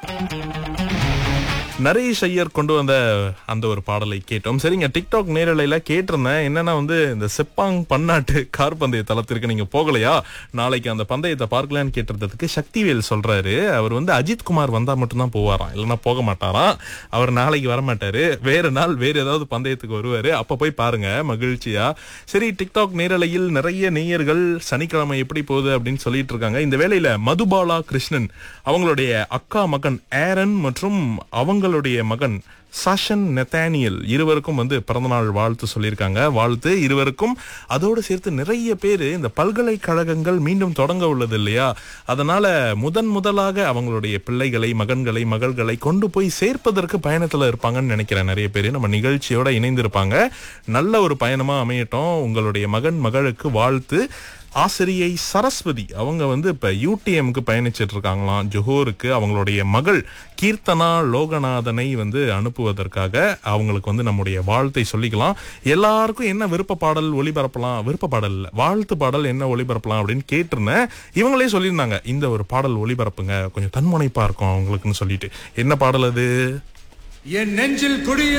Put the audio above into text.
நரேஷ் ஐயர் கொண்டு வந்த அந்த ஒரு பாடலை கேட்டோம் சரிங்க டிக்டாக் நேரலையில கேட்டிருந்தேன் என்னன்னா வந்து இந்த செப்பாங் பன்னாட்டு கார் பந்தய தளத்திற்கு நீங்க போகலையா நாளைக்கு அந்த பந்தயத்தை பார்க்கலான்னு கேட்டிருந்ததுக்கு சக்திவேல் சொல்றாரு அவர் வந்து அஜித் குமார் வந்தா மட்டும்தான் போவாராம் இல்லைன்னா போக மாட்டாராம் அவர் நாளைக்கு வர மாட்டாரு வேற நாள் வேற ஏதாவது பந்தயத்துக்கு வருவாரு அப்ப போய் பாருங்க மகிழ்ச்சியா சரி டிக்டாக் நேரலையில் நிறைய நேயர்கள் சனிக்கிழமை எப்படி போகுது அப்படின்னு சொல்லிட்டு இருக்காங்க இந்த வேளையில மதுபாலா கிருஷ்ணன் அவங்களுடைய அக்கா மகன் ஏரன் மற்றும் அவங்களுடைய மகன் சஷன் நெத்தானியல் இருவருக்கும் வந்து பிறந்தநாள் வாழ்த்து சொல்லியிருக்காங்க வாழ்த்து இருவருக்கும் அதோடு சேர்த்து நிறைய பேர் இந்த பல்கலைக்கழகங்கள் மீண்டும் தொடங்க உள்ளது இல்லையா அதனால முதன் முதலாக அவங்களுடைய பிள்ளைகளை மகன்களை மகள்களை கொண்டு போய் சேர்ப்பதற்கு பயணத்துல இருப்பாங்கன்னு நினைக்கிறேன் நிறைய பேர் நம்ம நிகழ்ச்சியோட இணைந்திருப்பாங்க நல்ல ஒரு பயணமா அமையட்டும் உங்களுடைய மகன் மகளுக்கு வாழ்த்து ஆசிரியை சரஸ்வதி அவங்க வந்து இப்ப யூடிஎம்க்கு பயணிச்சிட்டு இருக்காங்களாம் ஜொஹோருக்கு அவங்களுடைய மகள் கீர்த்தனா லோகநாதனை வந்து அனுப்புவதற்காக அவங்களுக்கு வந்து நம்முடைய வாழ்த்தை சொல்லிக்கலாம் எல்லாருக்கும் என்ன விருப்ப பாடல் ஒளிபரப்பலாம் விருப்ப பாடல் இல்ல வாழ்த்து பாடல் என்ன ஒளிபரப்பலாம் அப்படின்னு கேட்டிருந்தேன் இவங்களே சொல்லியிருந்தாங்க இந்த ஒரு பாடல் ஒளிபரப்புங்க கொஞ்சம் தன்முனைப்பா இருக்கும் அவங்களுக்குன்னு சொல்லிட்டு என்ன பாடல் அது என் நெஞ்சில் குடிய